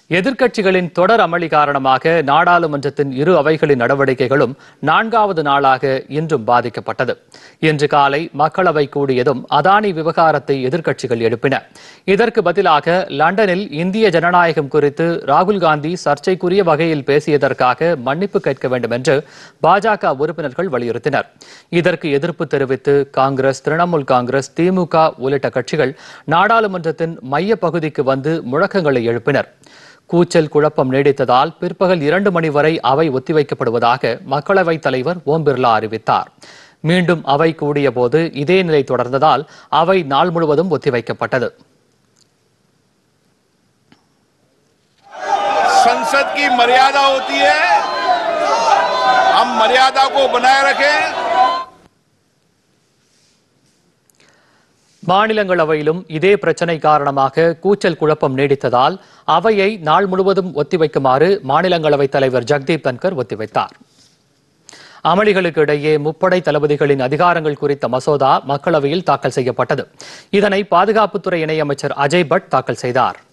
எதிர்க்கட்சிகளின் தொடர் அமளி காரணமாக நாடாளுமன்றத்தின் இரு அவைகளின் நடவடிக்கைகளும் நான்காவது நாளாக இன்றும் பாதிக்கப்பட்டது இன்று காலை மக்களவை கூடியதும் அதானி விவகாரத்தை எதிர்க்கட்சிகள் எழுப்பின இதற்கு பதிலாக லண்டனில் இந்திய ஜனநாயகம் குறித்து ராகுல் காந்தி சர்ச்சைக்குரிய வகையில் பேசியதற்காக மன்னிப்பு கேட்க வேண்டும் என்று பாஜக உறுப்பினர்கள் வலியுறுத்தினர் இதற்கு எதிர்ப்பு தெரிவித்து காங்கிரஸ் திரிணாமுல் காங்கிரஸ் திமுக உள்ளிட்ட கட்சிகள் நாடாளுமன்றத்தின் மைய பகுதிக்கு வந்து முழக்கங்களை எழுப்பினர் கூச்சல் குழப்பம் நீடித்ததால் பிற்பகல் இரண்டு மணி வரை அவை ஒத்திவைக்கப்படுவதாக மக்களவைத் தலைவர் ஓம் பிர்லா அறிவித்தார் மீண்டும் அவை கூடிய போது இதே நிலை தொடர்ந்ததால் அவை நாள் முழுவதும் ஒத்திவைக்கப்பட்டது संसद की मर्यादा होती है हम मर्यादा को बनाए रखें மாநிலங்களவையிலும் இதே பிரச்சனை காரணமாக கூச்சல் குழப்பம் நீடித்ததால் அவையை நாள் முழுவதும் ஒத்திவைக்குமாறு மாநிலங்களவைத் தலைவர் ஜெக்தீப் தன்கர் ஒத்திவைத்தார் அமளிகளுக்கு இடையே முப்படை தளபதிகளின் அதிகாரங்கள் குறித்த மசோதா மக்களவையில் தாக்கல் செய்யப்பட்டது இதனை பாதுகாப்புத்துறை இணையமைச்சர் அஜய் பட் தாக்கல் செய்தார்